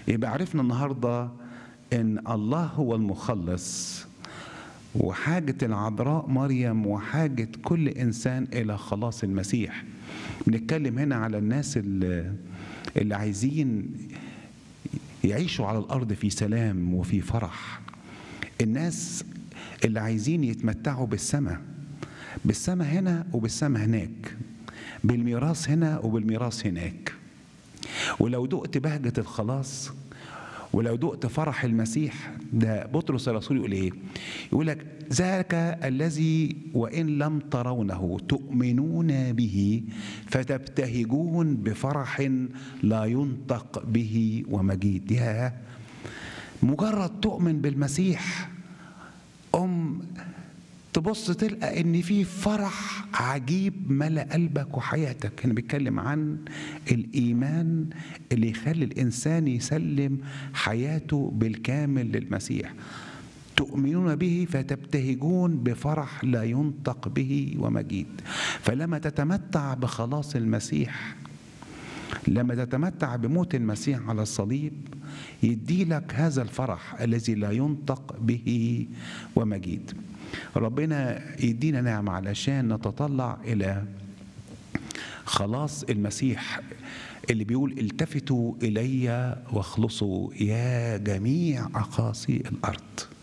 يبقى عرفنا النهارده ان الله هو المخلص وحاجة العذراء مريم وحاجة كل إنسان إلى خلاص المسيح بنتكلم هنا على الناس اللي, اللي عايزين يعيشوا على الأرض في سلام وفي فرح الناس اللي عايزين يتمتعوا بالسماء بالسماء هنا وبالسماء هناك بالميراث هنا وبالميراث هناك ولو دقت بهجة الخلاص ولو دقت فرح المسيح ده بطرس الرسول يقول ايه يقول لك ذاك الذي وان لم ترونه تؤمنون به فتبتهجون بفرح لا ينطق به ومجيد يا مجرد تؤمن بالمسيح ام تبص تلقى ان في فرح عجيب ملا قلبك وحياتك هنا بيتكلم عن الايمان اللي يخلي الانسان يسلم حياته بالكامل للمسيح تؤمنون به فتبتهجون بفرح لا ينطق به ومجيد فلما تتمتع بخلاص المسيح لما تتمتع بموت المسيح على الصليب يدي لك هذا الفرح الذي لا ينطق به ومجيد ربنا يدينا نعمة علشان نتطلع إلى خلاص المسيح اللي بيقول التفتوا إلي واخلصوا يا جميع أقاصي الأرض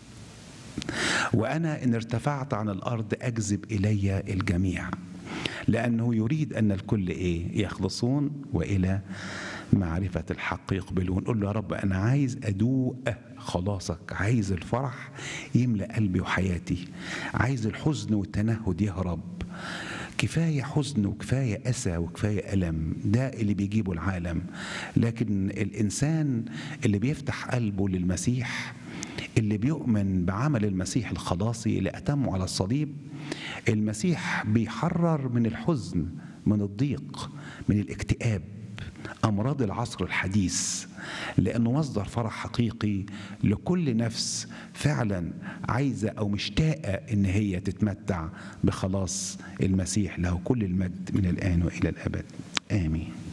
وأنا إن ارتفعت عن الأرض أجذب إلي الجميع لأنه يريد أن الكل إيه يخلصون وإلى معرفة الحق يقبلون قل له يا رب أنا عايز أدوق خلاصك عايز الفرح يملأ قلبي وحياتي عايز الحزن والتنهد يهرب كفاية حزن وكفاية أسى وكفاية ألم ده اللي بيجيبه العالم لكن الإنسان اللي بيفتح قلبه للمسيح اللي بيؤمن بعمل المسيح الخلاصي اللي أتمه على الصليب المسيح بيحرر من الحزن من الضيق من الاكتئاب امراض العصر الحديث لانه مصدر فرح حقيقي لكل نفس فعلا عايزه او مشتاقه ان هي تتمتع بخلاص المسيح له كل المجد من الان والى الابد امين